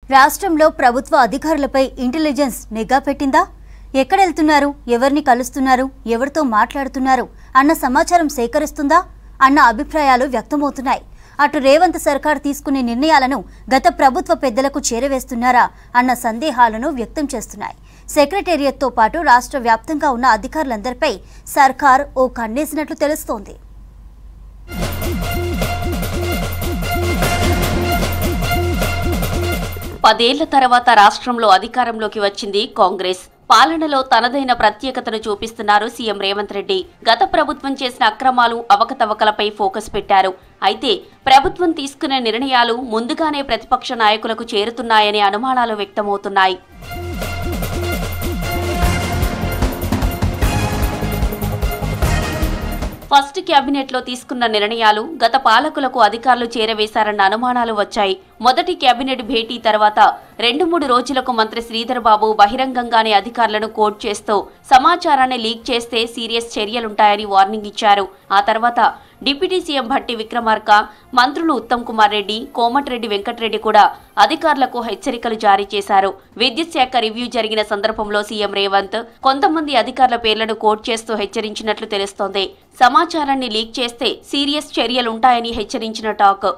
రాష్ట్రంలో ప్రభుత్వ అధికారులపై ఇంటెలిజెన్స్ నిఘా పెట్టిందా ఎక్కడెళ్తున్నారు ఎవరిని కలుస్తున్నారు ఎవరితో మాట్లాడుతున్నారు అన్న సమాచారం సేకరిస్తుందా అన్న అభిప్రాయాలు వ్యక్తమవుతున్నాయి అటు రేవంత్ సర్కార్ తీసుకునే నిర్ణయాలను గత ప్రభుత్వ పెద్దలకు చేరవేస్తున్నారా అన్న సందేహాలను వ్యక్తం చేస్తున్నాయి సెక్రటేరియట్తో పాటు రాష్ట్ర వ్యాప్తంగా ఉన్న అధికారులందరిపై సర్కార్ ఓ కన్నేసినట్లు తెలుస్తోంది పదేళ్ల తర్వాత రాష్ట్రంలో అధికారంలోకి వచ్చింది కాంగ్రెస్ పాలనలో తనదైన ప్రత్యేకతను చూపిస్తున్నారు సీఎం రేవంత్ రెడ్డి గత ప్రభుత్వం చేసిన అక్రమాలు అవకతవకలపై ఫోకస్ పెట్టారు అయితే ప్రభుత్వం తీసుకునే నిర్ణయాలు ముందుగానే ప్రతిపక్ష నాయకులకు చేరుతున్నాయనే అనుమానాలు వ్యక్తమవుతున్నాయి ఫస్ట్ కేబినెట్ లో తీసుకున్న నిర్ణయాలు గత పాలకులకు అధికారులు చేరవేశారన్న అనుమానాలు వచ్చాయి మొదటి కేబినెట్ భేటీ తర్వాత రెండు మూడు రోజులకు మంత్రి శ్రీధర్ బాబు బహిరంగంగానే అధికారులను కోట్ చేస్తూ సమాచారాన్ని లీక్ చేస్తే సీరియస్ చర్యలుంటాయని వార్నింగ్ ఇచ్చారు ఆ తర్వాత డిప్యూటీ సీఎం భట్టి విక్రమార్క మంత్రులు ఉత్తమ్ కుమార్ రెడ్డి కోమటిరెడ్డి వెంకటరెడ్డి కూడా అధికారులకు హెచ్చరికలు జారీ చేశారు విద్యుత్ శాఖ రివ్యూ జరిగిన సందర్భంలో సీఎం రేవంత్ కొంతమంది అధికారుల పేర్లను కోట్ చేస్తూ హెచ్చరించినట్లు తెలుస్తోంది సమాచారాన్ని లీక్ చేస్తే సీరియస్ చర్యలుంటాయని హెచ్చరించిన టాక్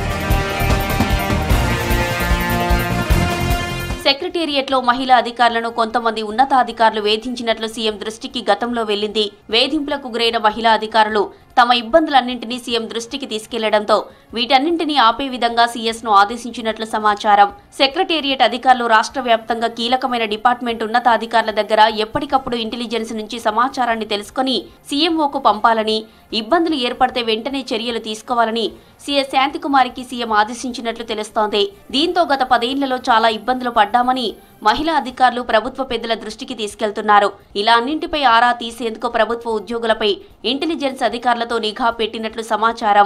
సెక్రటేరియట్లో మహిళా అధికారులను కొంతమంది ఉన్నతాధికారులు వేధించినట్లు సీఎం దృష్టికి గతంలో వెళ్లింది వేధింపులకు గురైన మహిళా అధికారులు తమ ఇబ్బందులన్నింటినీ సీఎం దృష్టికి తీసుకెళ్లడంతో వీటన్నింటినీ ఆపే విధంగా సీఎస్ ను ఆదేశించినట్లు సమాచారం సెక్రటేరియట్ అధికారులు రాష్ట్ర వ్యాప్తంగా కీలకమైన డిపార్ట్మెంట్ ఉన్నతాధికారుల దగ్గర ఎప్పటికప్పుడు ఇంటెలిజెన్స్ నుంచి సమాచారాన్ని తెలుసుకుని సీఎంఓకు పంపాలని ఇబ్బందులు ఏర్పడితే వెంటనే చర్యలు తీసుకోవాలని సీఎస్ శాంతికుమారికి సీఎం ఆదేశించినట్లు తెలుస్తోంది దీంతో గత పదేళ్లలో చాలా ఇబ్బందులు పడ్డామని మహిళా అధికారులు ప్రభుత్వ పెద్దల దృష్టికి తీసుకెళ్తున్నారు ఇలా అన్నింటిపై ఆరా తీసేందుకు ప్రభుత్వ ఉద్యోగులపై ఇంటెలిజెన్స్ అధికారులతో నిఘా పెట్టినట్లు సమాచారం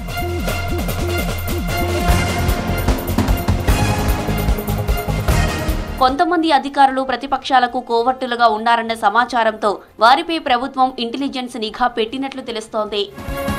కొంతమంది అధికారులు ప్రతిపక్షాలకు కోవర్టులుగా ఉన్నారన్న సమాచారంతో వారిపై ప్రభుత్వం ఇంటెలిజెన్స్ నిఘా పెట్టినట్లు తెలుస్తోంది